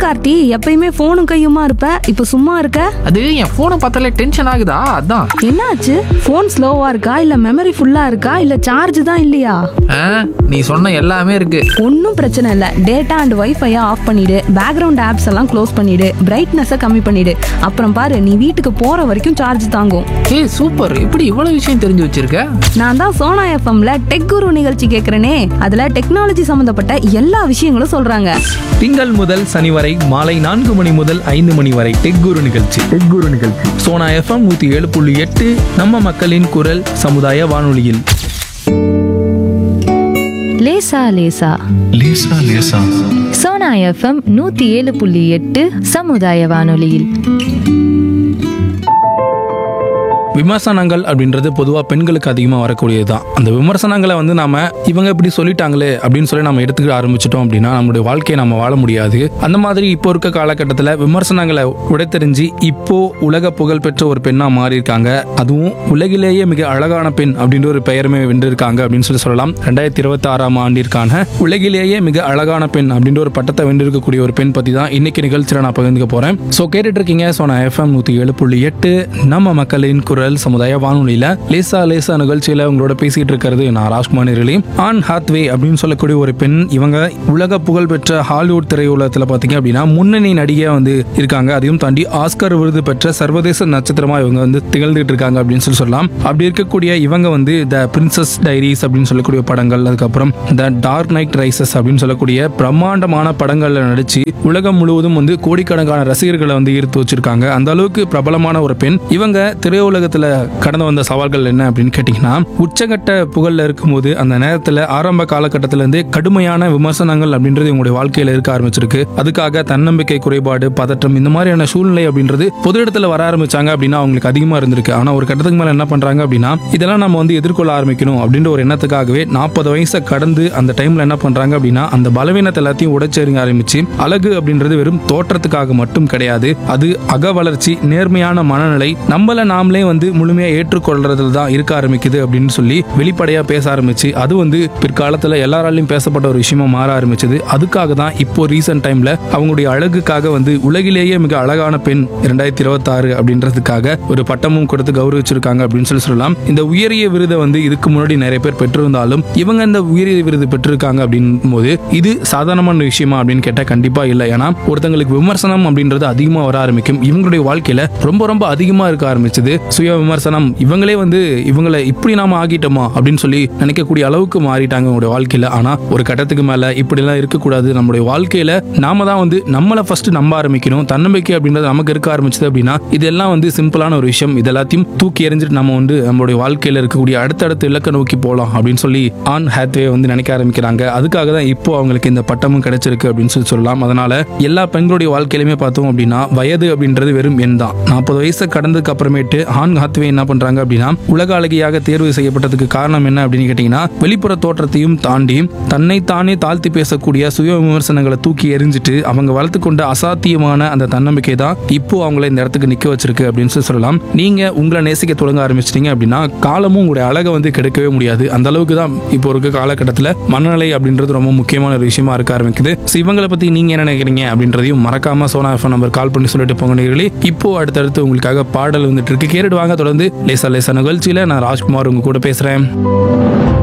கார்த்தி எப்பயுமே போனும் கையுமா இருப்ப இப்ப சும்மா இருக்க அது என் போனை பார்த்தாலே டென்ஷன் ஆகுதா அதான் என்னாச்சு போன் ஸ்லோவா இருக்கா இல்ல மெமரி ஃபுல்லா இருக்கா இல்ல சார்ஜ் தான் இல்லையா ஆ, நீ சொன்ன எல்லாமே இருக்கு ஒன்றும் பிரச்சனை இல்லை டேட்டா அண்ட் வைஃபையை ஆஃப் பண்ணிடு பேக்ரவுண்ட் ஆப்ஸ் எல்லாம் க்ளோஸ் பண்ணிடு பிரைட்னஸை கம்மி பண்ணிடு அப்புறம் பாரு நீ வீட்டுக்கு போற வரைக்கும் சார்ஜ் தாங்கும் ஏய் சூப்பர் இப்படி இவ்வளவு விஷயம் தெரிஞ்சு வச்சிருக்க நான் தான் சோனா எஃப்எம்ல டெக் குரு நிகழ்ச்சி கேட்குறேனே அதுல டெக்னாலஜி சம்பந்தப்பட்ட எல்லா விஷயங்களும் சொல்றாங்க திங்கள் முதல் சனி வரை மாலை நான்கு மணி முதல் ஐந்து மணி வரை டெக் குரு நிகழ்ச்சி டெக் குரு நிகழ்ச்சி சோனா எஃப்எம் நூத்தி ஏழு புள்ளி எட்டு நம்ம மக்களின் குரல் சமுதாய வானொலியில் லேசா லேசா லேசா லேசா சோனா எஃப்எம் நூத்தி ஏழு புள்ளி எட்டு சமுதாய வானொலியில் விமர்சனங்கள் அப்படின்றது பொதுவாக பெண்களுக்கு அதிகமாக வரக்கூடியது தான் அந்த விமர்சனங்களை வந்து நாம இவங்க இப்படி சொல்லிட்டாங்களே அப்படின்னு சொல்லி நம்ம எடுத்துக்க ஆரம்பிச்சிட்டோம் அப்படின்னா நம்மளுடைய வாழ்க்கையை நம்ம வாழ முடியாது அந்த மாதிரி இப்போ இருக்க காலகட்டத்தில் விமர்சனங்களை உடைத்தெறிஞ்சு இப்போ உலக புகழ் பெற்ற ஒரு பெண்ணாக மாறி இருக்காங்க அதுவும் உலகிலேயே மிக அழகான பெண் அப்படின்ற ஒரு பெயருமே வென்றிருக்காங்க அப்படின்னு சொல்லி சொல்லலாம் ரெண்டாயிரத்தி இருபத்தி ஆறாம் ஆண்டிற்கான உலகிலேயே மிக அழகான பெண் அப்படின்ற ஒரு பட்டத்தை வென்றிருக்கக்கூடிய ஒரு பெண் பற்றி தான் இன்னைக்கு நிகழ்ச்சியில் நான் பகிர்ந்துக்க போகிறேன் ஸோ கேட்டுட்டு இருக்கீங்க ஸோ நான் எஃப்எம் நூற்றி ஏழு புள்ளி எட்டு நம்ம மக்களின் குரல் சமுதாய வானொலியில லேசா லேசா நிகழ்ச்சியில உங்களோட பேசிட்டு இருக்கிறது நான் ராஜ்குமார் நிரலி ஆன் ஹாத்வே அப்படின்னு சொல்லக்கூடிய ஒரு பெண் இவங்க உலக புகழ்பெற்ற ஹாலிவுட் திரையுலகத்துல பாத்தீங்க அப்படின்னா முன்னணி நடிகையா வந்து இருக்காங்க அதையும் தாண்டி ஆஸ்கர் விருது பெற்ற சர்வதேச நட்சத்திரமா இவங்க வந்து திகழ்ந்துட்டு இருக்காங்க அப்படின்னு சொல்லி சொல்லலாம் அப்படி இருக்கக்கூடிய இவங்க வந்து த பிரின்சஸ் டைரிஸ் அப்படின்னு சொல்லக்கூடிய படங்கள் அதுக்கப்புறம் த டார்க் நைட் ரைசஸ் அப்படின்னு சொல்லக்கூடிய பிரம்மாண்டமான படங்கள்ல நடிச்சு உலகம் முழுவதும் வந்து கோடிக்கணக்கான ரசிகர்களை வந்து ஈர்த்து வச்சிருக்காங்க அந்த அளவுக்கு பிரபலமான ஒரு பெண் இவங்க திரையுலகத்துல கடந்து வந்த சவால்கள் என்ன அப்படின்னு கேட்டீங்கன்னா உச்சகட்ட புகழ்ல இருக்கும்போது அந்த நேரத்துல ஆரம்ப காலகட்டத்தில இருந்தே கடுமையான விமர்சனங்கள் அப்படின்றது இவங்களுடைய வாழ்க்கையில இருக்க ஆரம்பிச்சிருக்கு அதுக்காக தன்னம்பிக்கை குறைபாடு பதற்றம் இந்த மாதிரியான சூழ்நிலை அப்படின்றது பொது இடத்துல வர ஆரம்பிச்சாங்க அப்படின்னா அவங்களுக்கு அதிகமா இருந்திருக்கு ஆனா ஒரு கட்டத்துக்கு மேல என்ன பண்றாங்க அப்படின்னா இதெல்லாம் நம்ம வந்து எதிர்கொள்ள ஆரம்பிக்கணும் அப்படின்ற ஒரு எண்ணத்துக்காகவே நாற்பது வயசை கடந்து அந்த டைம்ல என்ன பண்றாங்க அப்படின்னா அந்த பலவீனத்தை எல்லாத்தையும் உடைச்செறிங்க ஆரம்பிச்சு அழகு அப்படின்றது வெறும் தோற்றத்துக்காக மட்டும் கிடையாது அது அக வளர்ச்சி நேர்மையான மனநிலை நம்மள நாமளே வந்து முழுமையா ஏற்றுக்கொள்றதுல தான் இருக்க ஆரம்பிக்குது அப்படின்னு சொல்லி வெளிப்படையா பேச ஆரம்பிச்சு அது வந்து பிற்காலத்துல எல்லாராலையும் பேசப்பட்ட ஒரு விஷயமா மாற ஆரம்பிச்சது அதுக்காக தான் இப்போ ரீசெண்ட் டைம்ல அவங்களுடைய அழகுக்காக வந்து உலகிலேயே மிக அழகான பெண் இரண்டாயிரத்தி இருபத்தி ஆறு அப்படின்றதுக்காக ஒரு பட்டமும் கொடுத்து கௌரவிச்சிருக்காங்க அப்படின்னு சொல்லி சொல்லலாம் இந்த உயரிய விருதை வந்து இதுக்கு முன்னாடி நிறைய பேர் பெற்றிருந்தாலும் இவங்க இந்த உயரிய விருது பெற்றிருக்காங்க அப்படின் போது இது சாதாரணமான விஷயமா அப்படின்னு கேட்டா கண்டிப்பா இல்லை ஏன்னா ஒருத்தங்களுக்கு விமர்சனம் அப்படின்றது அதிகமா வர ஆரம்பிக்கும் இவங்களுடைய வாழ்க்கையில ரொம்ப ரொம்ப அதிகமா இருக்க ஆரம்பிச்சது சுய விமர்சனம் இவங்களே வந்து இவங்களை இப்படி நாம ஆகிட்டோமா அப்படின்னு சொல்லி நினைக்கக்கூடிய அளவுக்கு மாறிட்டாங்க உங்களுடைய வாழ்க்கையில ஆனா ஒரு கட்டத்துக்கு மேல இப்படி எல்லாம் இருக்கக்கூடாது நம்மளுடைய வாழ்க்கையில நாம தான் வந்து நம்மளை ஃபர்ஸ்ட் நம்ப ஆரம்பிக்கணும் தன்னம்பிக்கை அப்படின்றது நமக்கு இருக்க ஆரம்பிச்சது அப்படின்னா இதெல்லாம் வந்து சிம்பிளான ஒரு விஷயம் இது எல்லாத்தையும் தூக்கி எறிஞ்சிட்டு நம்ம வந்து நம்மளுடைய வாழ்க்கையில இருக்கக்கூடிய அடுத்தடுத்த இலக்கை நோக்கி போகலாம் அப்படின்னு சொல்லி ஆன் ஹேத்வே வந்து நினைக்க ஆரம்பிக்கிறாங்க அதுக்காக தான் இப்போ அவங்களுக்கு இந்த பட்டமும் கிடைச்சிருக்கு அப்படின்னு சொல்லி சொல்லலாம் அதனால எல்லா பெண்களுடைய வாழ்க்கையிலுமே பார்த்தோம் அப்படின்னா வயது அப்படின்றது வெறும் எண் தான் நாற்பது வயசை கடந்ததுக்கு அப்புறமேட்டு ஆன் ஹாத்வே என்ன பண்றாங்க அப்படின்னா உலக அழகியாக தேர்வு செய்யப்பட்டதுக்கு காரணம் என்ன அப்படின்னு கேட்டீங்கன்னா வெளிப்புற தோற்றத்தையும் தாண்டி தன்னைத்தானே தாழ்த்தி பேசக்கூடிய சுய விமர்சனங்களை தூக்கி எறிஞ்சிட்டு அவங்க வளர்த்து கொண்ட அசாத்தியமான அந்த தன்னம்பிக்கை தான் இப்போ அவங்கள இந்த இடத்துக்கு நிக்க வச்சிருக்கு அப்படின்னு சொல்லி சொல்லலாம் நீங்க உங்களை நேசிக்க தொடங்க ஆரம்பிச்சிட்டீங்க அப்படின்னா காலமும் உங்களுடைய அழகை வந்து கெடுக்கவே முடியாது அந்த அளவுக்கு தான் இப்போ இருக்க காலகட்டத்தில் மனநிலை அப்படின்றது ரொம்ப முக்கியமான ஒரு விஷயமா இருக்க ஆரம்பிக்குது So இவங்களை பத்தி நீங்க என்ன நினைக்கிறீங்க அப்படின்றதையும் மறக்காம சோனா எஃப்எம் நம்பர் கால் பண்ணி சொல்லிட்டு போங்க நேயர்களே இப்போ அடுத்தடுத்து உங்களுக்காக பாடல் வந்துட்டு இருக்கு கேட்டுட்டு வாங்க தொடர்ந்து லேசா லேசா நிகழ்ச்சியில நான் ராஜ்குமார் உங்க கூட பேசுறேன்